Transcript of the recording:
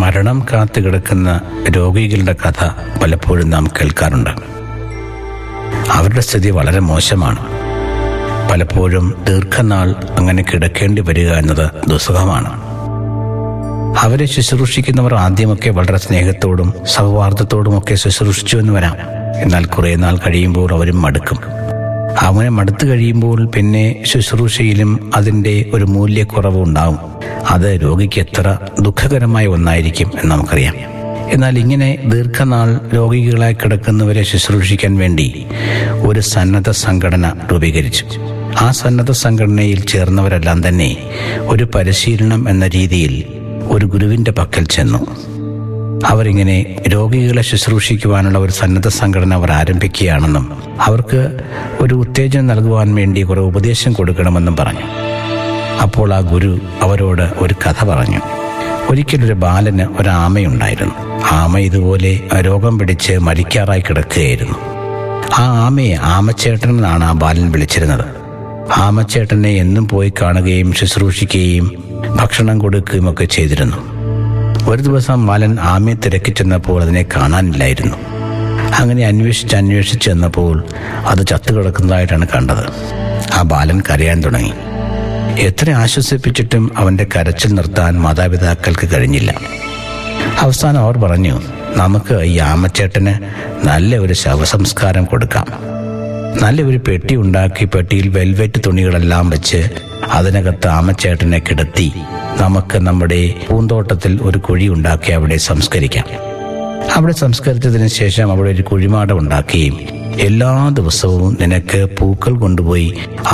മരണം കാത്തു കിടക്കുന്ന രോഗികളുടെ കഥ പലപ്പോഴും നാം കേൾക്കാറുണ്ട് അവരുടെ സ്ഥിതി വളരെ മോശമാണ് പലപ്പോഴും ദീർഘനാൾ അങ്ങനെ കിടക്കേണ്ടി വരിക എന്നത് ദുസ്സഹമാണ് അവരെ ശുശ്രൂഷിക്കുന്നവർ ആദ്യമൊക്കെ വളരെ സ്നേഹത്തോടും സൗഹാർദ്ദത്തോടും ഒക്കെ ശുശ്രൂഷിച്ചു എന്ന് വരാം എന്നാൽ കുറേ നാൾ കഴിയുമ്പോൾ അവരും മടുക്കും അവനെ മടുത്തു കഴിയുമ്പോൾ പിന്നെ ശുശ്രൂഷയിലും അതിൻ്റെ ഒരു മൂല്യക്കുറവ് ഉണ്ടാവും അത് രോഗിക്ക് എത്ര ദുഃഖകരമായ ഒന്നായിരിക്കും എന്ന് നമുക്കറിയാം എന്നാൽ ഇങ്ങനെ ദീർഘനാൾ രോഗികളായി കിടക്കുന്നവരെ ശുശ്രൂഷിക്കാൻ വേണ്ടി ഒരു സന്നദ്ധ സംഘടന രൂപീകരിച്ചു ആ സന്നദ്ധ സംഘടനയിൽ ചേർന്നവരെല്ലാം തന്നെ ഒരു പരിശീലനം എന്ന രീതിയിൽ ഒരു ഗുരുവിൻ്റെ പക്കൽ ചെന്നു അവരിങ്ങനെ രോഗികളെ ശുശ്രൂഷിക്കുവാനുള്ള ഒരു സന്നദ്ധ സംഘടന അവർ ആരംഭിക്കുകയാണെന്നും അവർക്ക് ഒരു ഉത്തേജനം നൽകുവാൻ വേണ്ടി കുറെ ഉപദേശം കൊടുക്കണമെന്നും പറഞ്ഞു അപ്പോൾ ആ ഗുരു അവരോട് ഒരു കഥ പറഞ്ഞു ഒരിക്കലൊരു ബാലന് ഒരു ആമയുണ്ടായിരുന്നു ആമ ഇതുപോലെ രോഗം പിടിച്ച് മരിക്കാറായി കിടക്കുകയായിരുന്നു ആ ആമയെ ആമച്ചേട്ടൻ എന്നാണ് ആ ബാലൻ വിളിച്ചിരുന്നത് ആമച്ചേട്ടനെ എന്നും പോയി കാണുകയും ശുശ്രൂഷിക്കുകയും ഭക്ഷണം കൊടുക്കുകയും ഒക്കെ ചെയ്തിരുന്നു ഒരു ദിവസം ബാലൻ ആമയെ തിരക്കി ചെന്നപ്പോൾ അതിനെ കാണാനില്ലായിരുന്നു അങ്ങനെ അന്വേഷിച്ച് അന്വേഷിച്ച് ചെന്നപ്പോൾ അത് ചത്തുകിടക്കുന്നതായിട്ടാണ് കണ്ടത് ആ ബാലൻ കരയാൻ തുടങ്ങി എത്ര ആശ്വസിപ്പിച്ചിട്ടും അവന്റെ കരച്ചിൽ നിർത്താൻ മാതാപിതാക്കൾക്ക് കഴിഞ്ഞില്ല അവസാനം അവർ പറഞ്ഞു നമുക്ക് ഈ ആമച്ചേട്ടന് നല്ല ഒരു ശവസംസ്കാരം കൊടുക്കാം നല്ല ഒരു പെട്ടി ഉണ്ടാക്കി പെട്ടിയിൽ വെൽവെറ്റ് തുണികളെല്ലാം വെച്ച് അതിനകത്ത് ആമച്ചേട്ടനെ കിടത്തി നമുക്ക് നമ്മുടെ പൂന്തോട്ടത്തിൽ ഒരു കുഴി ഉണ്ടാക്കി അവിടെ സംസ്കരിക്കാം അവിടെ സംസ്കരിച്ചതിന് ശേഷം അവിടെ ഒരു കുഴിമാടം ഉണ്ടാക്കുകയും എല്ലാ ദിവസവും നിനക്ക് പൂക്കൾ കൊണ്ടുപോയി